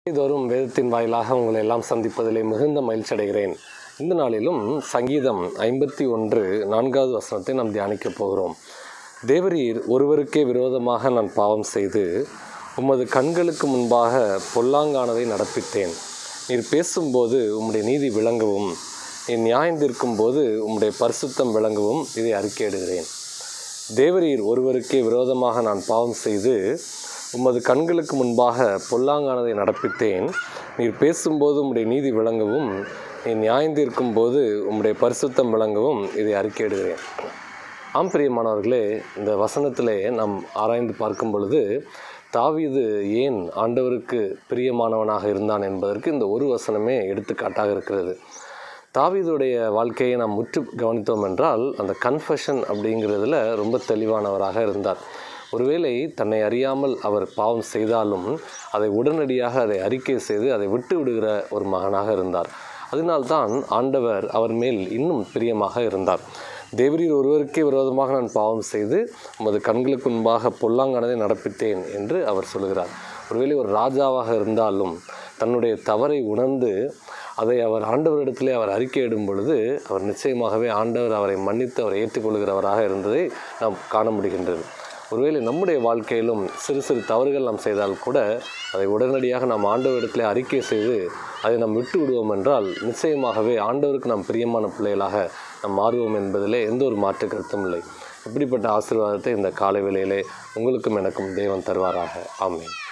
இதோறும் வேதத்தின் வாயிலாக உங்களை எல்லாம் சந்திப்பதிலே மிகுந்த மகிழ்ச்சி அடைகிறேன் இந்த நாளிலும் சங்கீதம் ஐம்பத்தி ஒன்று நான்காவது வசனத்தை நாம் தியானிக்கப் போகிறோம் தேவரீர் ஒருவருக்கே விரோதமாக நான் பாவம் செய்து உமது கண்களுக்கு முன்பாக பொல்லாங்கானதை நடப்பித்தேன் நீர் பேசும்போது உம்முடைய நீதி விளங்கவும் என் நியாயந்திருக்கும் போது உம்முடைய பரிசுத்தம் விளங்கவும் இதை அறிக்கையிடுகிறேன் தேவரீர் ஒருவருக்கே விரோதமாக நான் பாவம் செய்து உமது கண்களுக்கு முன்பாக பொல்லாங்கானதை நடப்பித்தேன் நீர் பேசும்போது உம்முடைய நீதி விளங்கவும் நீ நியாயந்திருக்கும் போது உம்முடைய பரிசுத்தம் விளங்கவும் இதை அறிக்கையிடுகிறேன் ஆம் பிரியமானவர்களே இந்த வசனத்திலே நாம் ஆராய்ந்து பார்க்கும் பொழுது தாவீது ஏன் ஆண்டவருக்கு பிரியமானவனாக இருந்தான் என்பதற்கு இந்த ஒரு வசனமே எடுத்துக்காட்டாக இருக்கிறது தாவீதுடைய வாழ்க்கையை நாம் முற்று கவனித்தோம் என்றால் அந்த கன்ஃபஷன் அப்படிங்கிறதுல ரொம்ப தெளிவானவராக இருந்தார் ஒருவேளை தன்னை அறியாமல் அவர் பாவம் செய்தாலும் அதை உடனடியாக அதை அறிக்கை செய்து அதை விட்டு விடுகிற ஒரு மகனாக இருந்தார் அதனால்தான் ஆண்டவர் அவர் மேல் இன்னும் பிரியமாக இருந்தார் தேவரீர் ஒருவருக்கே விரோதமாக நான் பாவம் செய்து உமது கண்களுக்கு முன்பாக பொல்லாங்கானதை நடப்பித்தேன் என்று அவர் சொல்கிறார் ஒருவேளை ஒரு ராஜாவாக இருந்தாலும் தன்னுடைய தவறை உணர்ந்து அதை அவர் ஆண்டவரிடத்திலே அவர் அறிக்கையிடும் பொழுது அவர் நிச்சயமாகவே ஆண்டவர் அவரை மன்னித்து அவரை ஏற்றுக்கொள்கிறவராக இருந்ததை நாம் காண முடிகின்றது ஒருவேளை நம்முடைய வாழ்க்கையிலும் சிறு சிறு தவறுகள் நாம் செய்தால் கூட அதை உடனடியாக நாம் ஆண்டவரிடத்திலே அறிக்கை செய்து அதை நாம் விட்டு விடுவோம் என்றால் நிச்சயமாகவே ஆண்டவருக்கு நாம் பிரியமான பிள்ளைகளாக நாம் மாறுவோம் என்பதிலே எந்த ஒரு மாற்று கருத்தும் இல்லை இப்படிப்பட்ட ஆசீர்வாதத்தை இந்த காலை வேளையிலே உங்களுக்கும் எனக்கும் தேவன் தருவாராக ஆமென்